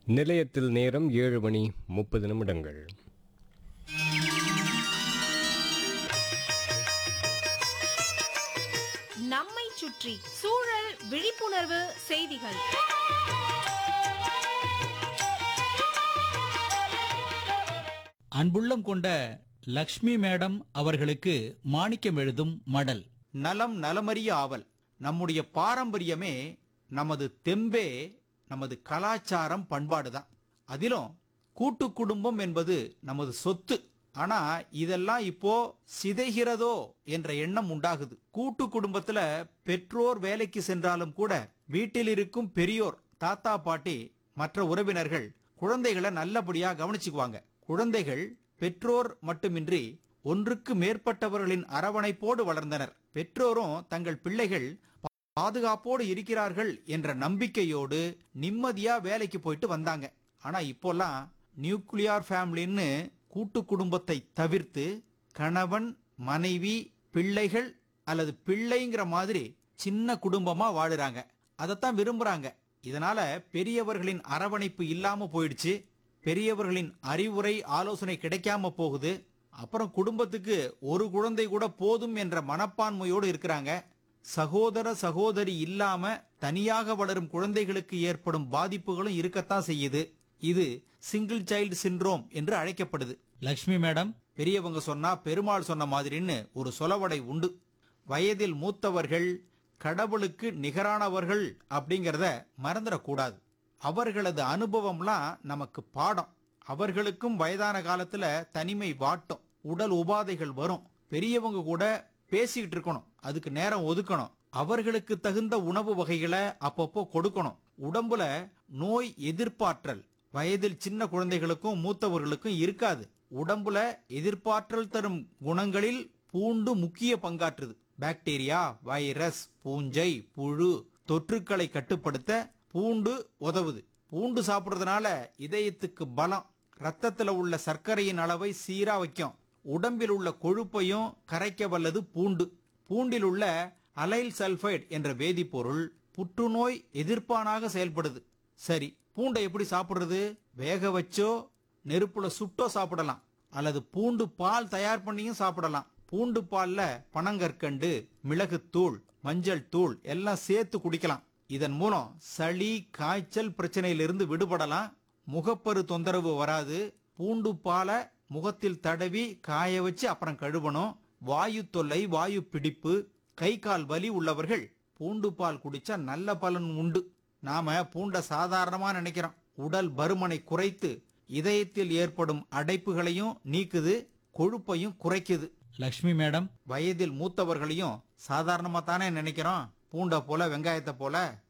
நிலையத்தில் நேரம் ஏழு மணி முப்பது நிமிடங்கள் நம்மை சுற்றி சூழல் விழிப்புணர்வு செய்திகள் அன்புள்ளம் கொண்ட லக்ஷ்மி மேடம் அவர்களுக்கு மாணிக்கம் எழுதும் மடல் நலம் நலமறிய ஆவல் நம்முடைய பாரம்பரியமே நமது தெம்பே நமது கலாச்சாரம் பண்பாடு தான் அதிலும் கூட்டு குடும்பம் என்பது நமது சொத்து ஆனா இதெல்லாம் இப்போ சிதைகிறதோ என்ற எண்ணம் உண்டாகுது கூட்டு குடும்பத்துல பெற்றோர் வேலைக்கு சென்றாலும் கூட வீட்டில் இருக்கும் பெரியோர் தாத்தா பாட்டி மற்ற உறவினர்கள் குழந்தைகளை நல்லபடியா கவனிச்சுக்குவாங்க குழந்தைகள் பெற்றோர் மட்டுமின்றி ஒன்றுக்கு மேற்பட்டவர்களின் அரவணைப்போடு வளர்ந்தனர் பெற்றோரும் தங்கள் பிள்ளைகள் பாதுகாப்போடு இருக்கிறார்கள் என்ற நம்பிக்கையோடு நிம்மதியா வேலைக்கு போயிட்டு வந்தாங்க ஆனா இப்போல்லாம் நியூக்ளியார் ஃபேமிலின்னு கூட்டு குடும்பத்தை தவிர்த்து கணவன் மனைவி பிள்ளைகள் அல்லது பிள்ளைங்கிற மாதிரி சின்ன குடும்பமா வாழுறாங்க அதைத்தான் விரும்புறாங்க இதனால பெரியவர்களின் அரவணைப்பு இல்லாம போயிடுச்சு பெரியவர்களின் அறிவுரை ஆலோசனை கிடைக்காம போகுது அப்புறம் குடும்பத்துக்கு ஒரு குழந்தை கூட போதும் என்ற மனப்பான்மையோடு இருக்கிறாங்க சகோதர சகோதரி இல்லாம தனியாக வளரும் குழந்தைகளுக்கு ஏற்படும் பாதிப்புகளும் இருக்கத்தான் செய்யுது இது சிங்கிள் சைல்டு சிண்ட்ரோம் என்று அழைக்கப்படுது லக்ஷ்மி மேடம் பெரியவங்க சொன்னா பெருமாள் சொன்ன மாதிரின்னு ஒரு சொலவடை உண்டு வயதில் மூத்தவர்கள் கடவுளுக்கு நிகரானவர்கள் அப்படிங்கறத மறந்துடக்கூடாது அவர்களது அனுபவம்லாம் நமக்கு பாடம் அவர்களுக்கும் வயதான காலத்துல தனிமை வாட்டும் உடல் உபாதைகள் வரும் பெரியவங்க கூட பேசிக்கிட்டு இருக்கணும் அதுக்கு நேரம் ஒதுக்கணும் அவர்களுக்கு தகுந்த உணவு வகைகளை அப்பப்போ கொடுக்கணும் உடம்புல நோய் எதிர்ப்பாற்றல் வயதில் சின்ன குழந்தைகளுக்கும் மூத்தவர்களுக்கும் இருக்காது உடம்புல எதிர்ப்பாற்றல் தரும் குணங்களில் பூண்டு முக்கிய பங்காற்றுது பாக்டீரியா வைரஸ் பூஞ்சை புழு தொற்றுக்களை கட்டுப்படுத்த பூண்டு உதவுது பூண்டு சாப்பிடுறதுனால இதயத்துக்கு பலம் ரத்தத்துல உள்ள சர்க்கரையின் அளவை சீரா வைக்கும் உடம்பில் உள்ள கொழுப்பையும் கரைக்க வல்லது பூண்டு பூண்டில் உள்ள அலைல் சல்பைடு என்ற வேதிப்பொருள் புற்றுநோய் எதிர்ப்பானாக செயல்படுது சரி பூண்டை எப்படி சாப்பிடுறது வேக வச்சோ நெருப்புல சுட்டோ சாப்பிடலாம் அல்லது பூண்டு பால் தயார் பண்ணியும் சாப்பிடலாம் பூண்டு பால்ல பனங்கற்கண்டு மிளகுத்தூள் மஞ்சள் தூள் எல்லாம் சேர்த்து குடிக்கலாம் இதன் மூலம் சளி காய்ச்சல் பிரச்சனையிலிருந்து விடுபடலாம் முகப்பரு தொந்தரவு வராது பூண்டு பாலை முகத்தில் தடவி காய வச்சு அப்புறம் கழுவணும் வாயு தொல்லை வாயு பிடிப்பு கை கால் வலி உள்ளவர்கள் பூண்டு பால் குடிச்சா நல்ல பலன் உண்டு நாம பூண்ட சாதாரணமா நினைக்கிறோம் உடல் பருமனை குறைத்து இதயத்தில் ஏற்படும் அடைப்புகளையும் நீக்குது கொழுப்பையும் குறைக்குது லக்ஷ்மி மேடம் வயதில் மூத்தவர்களையும் சாதாரணமா தானே நினைக்கிறோம் பூண்டை போல வெங்காயத்தை போல